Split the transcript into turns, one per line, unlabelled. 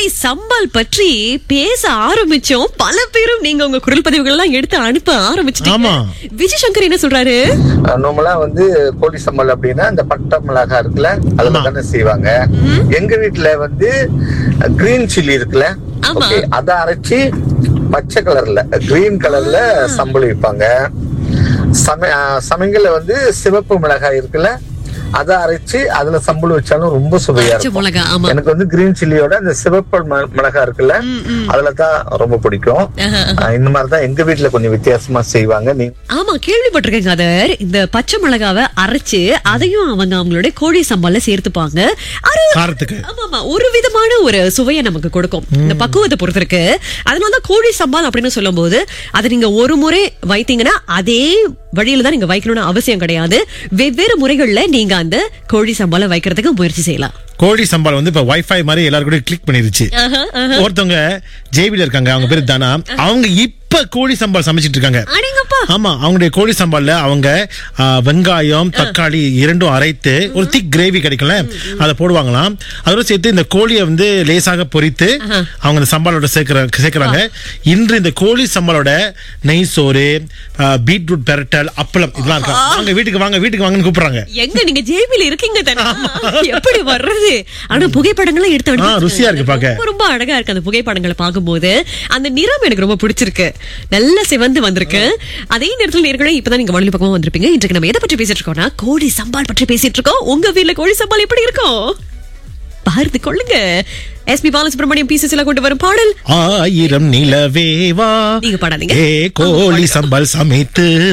கோழி சம்பல் பற்றி பேச ஆரம்பிச்சோம் பல பேரும் நீங்க உங்க குரல் பதிவுகள் எல்லாம் எடுத்து அனுப்ப ஆரம்பிச்சிட்டீங்க
ஆமா.
விஜய் சங்கர் என்ன சொல்றாரு
நார்மலா வந்து கோழி சம்பல் அப்படின்னா இந்த பட்டை மிளகா இருக்குல்ல அதுல
ஆமா.
தானே செய்வாங்க எங்க வீட்டுல வந்து கிரீன் சில்லி இருக்குல்ல
ஆமா.
ஓகே அத அரைச்சி பச்சை கலர்ல கிரீன் கலர்ல சம்பல் வைப்பாங்க சம சமையல்ல வந்து சிவப்பு மிளகாய் இருக்குல்ல அத அரைச்சு அதுல சம்பல் வச்சாலும் ரொம்ப சுவையா
பச்சை
இருக்கும்
மிளகா, ஆமா.
எனக்கு வந்து கிரீன் சில்லியோட அந்த சிவப்பு ம- மிளகாய் இருக்குல்ல அதுல தான் ரொம்ப பிடிக்கும்
ஆஹா.
ஆஹ் இந்த மாதிரிதான் எங்க வீட்டுல கொஞ்சம் வித்தியாசமா செய்வாங்க நீ
ஆமா கேள்விப்பட்டிருக்கேன் கதர் இந்த பச்சை மிளகாவை அரைச்சு அதையும் அவங்க அவங்களுடைய கோழி சம்பல்ல சேர்த்துப்பாங்க அது
காரத்துக்கு
ஆமா ஆமா ஒரு விதமான ஒரு சுவையை நமக்கு கொடுக்கும் இந்த பக்குவத்தை பொறுத்து இருக்கு அதனாலதான் கோழி சம்பால் அப்படின்னு சொல்லும் போது அதை நீங்க ஒரு முறை வைத்தீங்கன்னா அதே வழியில தான் நீங்க வைக்கணும்னு அவசியம் கிடையாது வெவ்வேறு முறைகள்ல நீங்க அந்த கோழி சம்பாலை வைக்கிறதுக்கு முயற்சி செய்யலாம்
கோழி சம்பால் வந்து இப்ப வைஃபை மாதிரி எல்லாரும் கூட கிளிக் பண்ணிருச்சு ஒருத்தவங்க ஜேபில இருக்காங்க அவங்க பேரு தானா அவங்க இப்ப கோழி சம்பால் சமைச்சிட்டு இருக்காங்க
அடேங்கப்பா
ஆமா அவங்களுடைய கோழி சம்பால்ல அவங்க ஆ, வெங்காயம் தக்காளி இரண்டும் அரைத்து ஒரு திக் கிரேவி கிடைக்கும்ல அதை போடுவாங்களாம் அதோட சேர்த்து இந்த கோழியை வந்து லேசாக பொரித்து அவங்க இந்த சம்பாலோட சேர்க்கிற சேர்க்கிறாங்க இன்று இந்த கோழி சம்பாலோட நெய் சோறு ஆ, பீட்ரூட் பெரட்டல் அப்பளம் இதெல்லாம் இருக்கா வாங்க வீட்டுக்கு வாங்க வீட்டுக்கு வாங்கன்னு கூப்பிடுறாங்க
எங்க நீங்க ஜேபில இருக்கீங்க தானே எப்படி வர்றது ஆனா புகைப்படங்களும் எடுத்து
ஆ,
அனுப்பி
ருசியா இருக்கு பார்க்க.
ரொம்ப ரொம்ப அழகா இருக்கு அந்த புகைப்படங்களை பார்க்கும்போது அந்த நிறம் எனக்கு ரொம்ப பிடிச்சிருக்கு நல்ல சிவந்து வந்திருக்கு அதே நேரத்தில் நேர்களே இப்பதான் நீங்க மணலி பக்கமா வந்திருப்பீங்க இன்றைக்கு நம்ம எதை பற்றி பேசிட்டு இருக்கோம்னா கோழி சம்பால் பற்றி பேசிட்டு இருக்கோம் உங்க வீட்ல கோழி சம்பால் எப்படி இருக்கும் பார்த்து கொள்ளுங்க எஸ் பி பாலசுப்ரமணியம் பீசஸ்ல கொண்டு வரும் பாடல்
ஆயிரம் நிலவேவா
நீங்க பாடாதீங்க.
ஏ கோழி சம்பால் சமைத்து